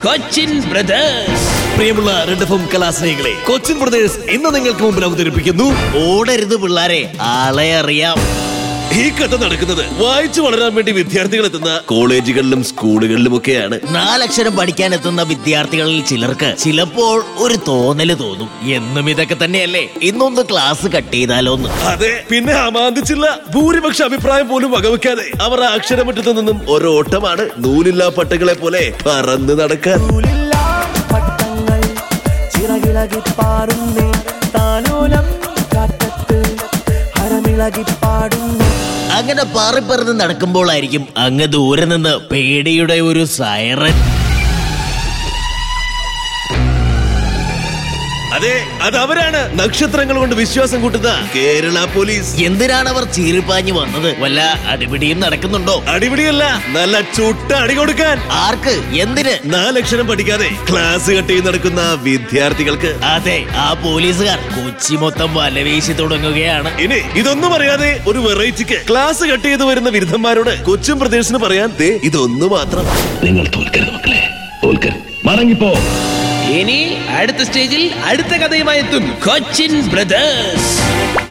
Cochin brothers പ്രിയമുള്ള red F M കലാസ്നേഹികളെ Cochin brothers ഇന്ന് നിങ്ങൾക്ക് മുമ്പിൽ അവതരിപ്പിക്കുന്നു ഓടരുത് പിള്ളാരെ ആളെ അറിയാം ഈ കഥ നടക്കുന്നത് വായിച്ചു വളരാൻ വേണ്ടി വിദ്യാർത്ഥികൾ എത്തുന്ന കോളേജുകളിലും സ്കൂളുകളിലും ഒക്കെയാണ് നാലക്ഷരം പഠിക്കാൻ എത്തുന്ന വിദ്യാർത്ഥികളിൽ ചിലർക്ക് ചിലപ്പോൾ ഒരു തോന്നല് തോന്നും എന്നും ഇതൊക്കെ തന്നെയല്ലേ ഇന്നൊന്ന് ക്ലാസ് കട്ട് ചെയ്താലോന്ന് അതെ പിന്നെ അമാന്തിച്ചില്ല ഭൂരിപക്ഷ അഭിപ്രായം പോലും വകവെക്കാതെ അവർ ആ അക്ഷരമുറ്റത്ത് നിന്നും ഒരോട്ടമാണ് നൂലില്ലാ പട്ടകളെ പോലെ പറന്ന് നടക്കാൻ നൂലില്ല പട്ടങ്ങൾ ചിറകിളകി പാറുന്നേ താലോലം കാറ്റത്ത് ഹരമിളകി പാടുന്നു അങ്ങനെ പാറിപ്പറന്ന് നടക്കുമ്പോഴായിരിക്കും അങ്ങ് ദൂരെ നിന്ന് പേടിയുടെ ഒരു സൈറൻ അതെ അത് അവരാണ് നക്ഷത്രങ്ങൾ കൊണ്ട് വിശ്വാസം കൂട്ടുന്ന കേരള പോലീസ് എന്തിനാണ് അവർ ചീറിപ്പാഞ്ഞു വന്നത് വല്ല അടിപിടിയും നടക്കുന്നുണ്ടോ അടിപിടിയല്ല നല്ല ചുട്ട അടി കൊടുക്കാൻ ആർക്ക് എന്തിന് നാലക്ഷരം പഠിക്കാതെ ക്ലാസ് കട്ട് ചെയ്ത് നടക്കുന്ന വിദ്യാർത്ഥികൾക്ക് അതെ ആ പോലീസുകാർ കൊച്ചി മൊത്തം വലവീശി തുടങ്ങുകയാണ് ഇനി ഇതൊന്നും അറിയാതെ ഒരു വെറൈറ്റിക്ക് ക്ലാസ് കട്ട് ചെയ്ത് വരുന്ന വിരുദ്ധന്മാരോട് കൊച്ചും പ്രദേശത്തിന് പറയാൻ ദേ ഇതൊന്നു മാത്രം നിങ്ങൾ തോൽക്കരുത് മക്കളെ തോൽക്കരുത് മടങ്ങിപ്പോ ഇനി അടുത്ത സ്റ്റേജിൽ അടുത്ത കഥയുമായി എത്തും കൊച്ചിൻ ബ്രദേഴ്സ്